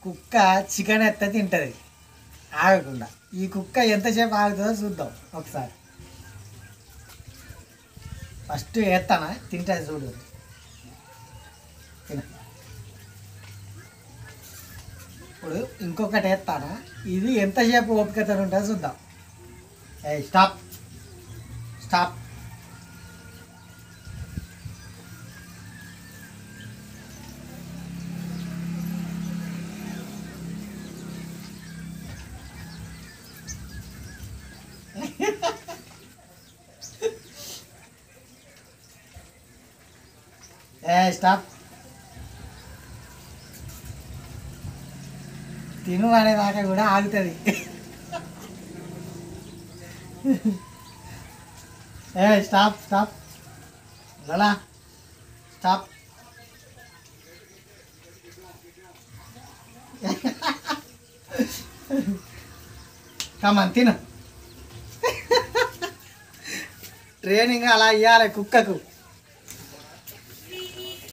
కుక్క చికెన్ ఎత్త తింటుంది ఆగకుండా ఈ కుక్క ఎంతసేపు ఆగుతుందో చూద్దాం ఒకసారి ఫస్ట్ ఎత్తానా తింటుంది చూడు తిన ఇప్పుడు ఇంకొకటి ఎత్తానా ఇది ఎంతసేపు ఓపికతో ఉంటుందో చూద్దాం ఏ స్టాప్ స్టాప్ ఏ స్టాప్ తిను అనేదాకా కూడా ఆగుతుంది ఏ స్టాప్ స్టాప్ లలా స్టాప్ కమన్ తిను ట్రైనింగ్ అలా ఇవ్వాలి కుక్కకు